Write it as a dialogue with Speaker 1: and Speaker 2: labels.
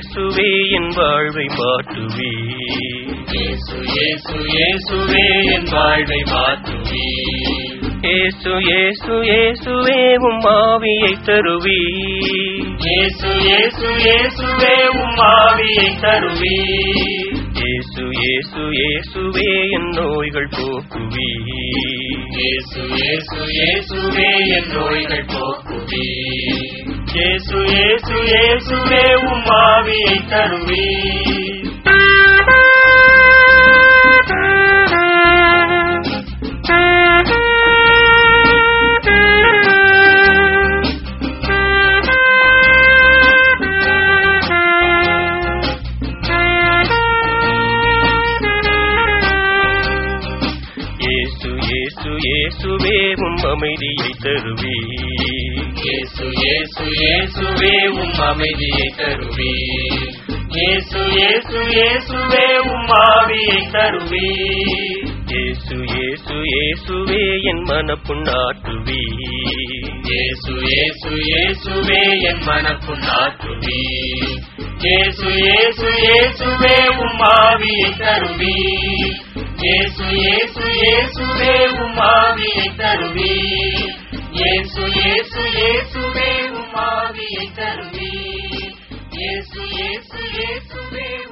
Speaker 1: இயேசுவே என் வாழ்வை மாற்றுவே
Speaker 2: இயேசு இயேசு இயேசுவே என் வாழ்வை மாற்றுவே
Speaker 1: இயேசு இயேசு இயேசுவே உம் ஆவியை தருவே
Speaker 2: இயேசு இயேசு இயேசுவே உம் ஆவியை தருவே
Speaker 1: இயேசு இயேசு இயேசுவே என் நோய்கள் போக்குவே
Speaker 2: இயேசு இயேசு இயேசுவே என் நோய்கள் போக்குவே இயேசு இயேசு இயேசுவே உம் ஆவியை தருவே
Speaker 1: இயேசு இயேசு இயேசுவே உம் அமைதியை தருவே
Speaker 2: இயேசு இயேசு இயேசுவே உம் அமைதியை தருவே இயேசு இயேசு இயேசுவே உம் ஆவியை தருவே
Speaker 1: இயேசு இயேசு இயேசுவே என் மனப்புண்ணாற்றுவே
Speaker 2: இயேசு இயேசு இயேசுவே என் மனப்புண்ணாற்றுவே இயேசு இயேசு இயேசுவே உம் ஆவியை தருவே இயேசு இயேசு இயேசுவே உம் ஆவியை தருவே இயேசு இயேசு இயேசுவே உம் ஆவியை தருவே இயேசு இயேசு இயேசுவே